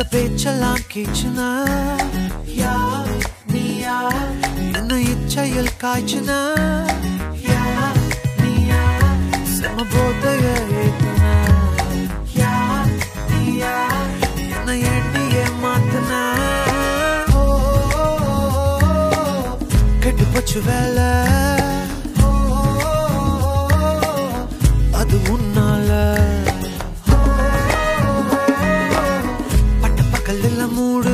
பேச்செல்லாம் கீச்சுனா யார் நீ யார் என்ன இச்சையில் காய்ச்சுனா யார் நீ யார் செம போதைய ஏத்துனா யார் நீ யார் என்ன எண்ணியே மாத்துனா ஓ, ஓ, ஓ, ஓ, கெட்டு போச்சு வேலை ஓ, ஓ, ஓ, ஓ, அது உன்னால பட்ட பக்கல்ல மூடு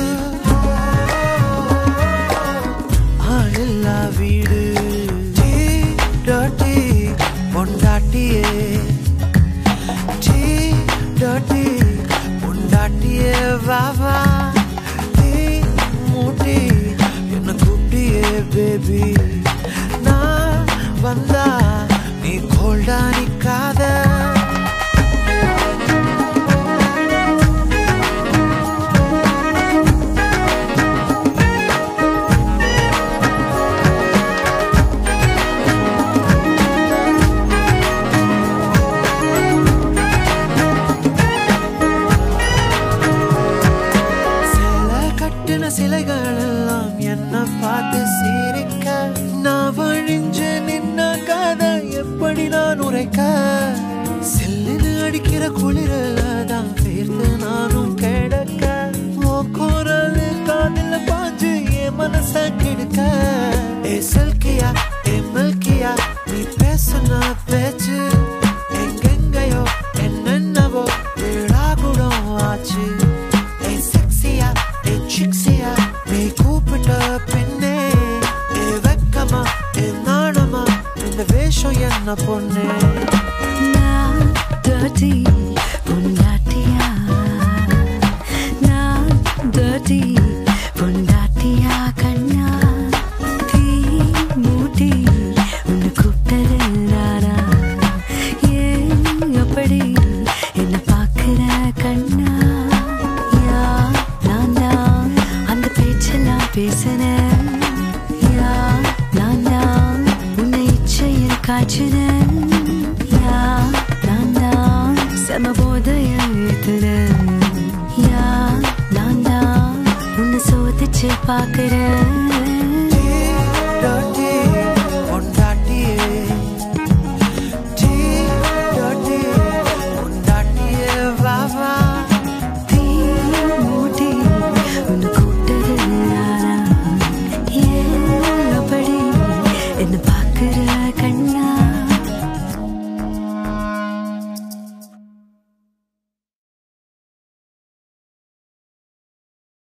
ஆளில்லா வீடு டீ, டாட்டி, பொண்டாட்டியே டீ, டாட்டி, பொண்டாட்டியே வா வா டீ, மூட்டி என்ன கூப்பிட்டியே பேபி நான் வந்தா நீ கோல்டா நிக்காத சிலை கட்டின சிலைகள் எல்லாம் என்ன பார்த்து சிரிக்க நான் வழிஞ்சு நின்ன கதை எப்படி நான் உரைக்க சில்லுன்னு அடிக்கிற குளிரல தான் பேர்த்து நானும் கிடக்க உன் குரல் காதில் பாஞ்சு என் மனச கெடுக்க ஏ சில்கியா ஏ மில்கியா நீ பேசுன பேச்சு எங்கெங்கயோ என்னென்னவோ வீடாகுடம் ஆச்சு ஏய் செக்ஸியா ஏய் சிக்ஸியா நீ கூப்பிட்ட பெண்ணே ஏ வெக்கமா ஏ நாணமா இந்த வேஷம் என்ன பொண்ணே நான் dirty பொண்டாட்டியா நான் dirty பொண்டாட்டியா கண்ணா தீ மூட்டி உன்னை கூப்பிட்டது நானா ஏன் அப்படி என்ன பார்க்கிற கண்ணா யா நான் தான் அந்த பேச்செல்லாம் பேசினேன் யா நான் தான் உன்னை இச்சையில் காய்ச்சினேன் யா நான் தான் செம போதைய ஏத்துறேன் யா நான் தான் உன்னை சோதிச்சு பார்க்கிறேன்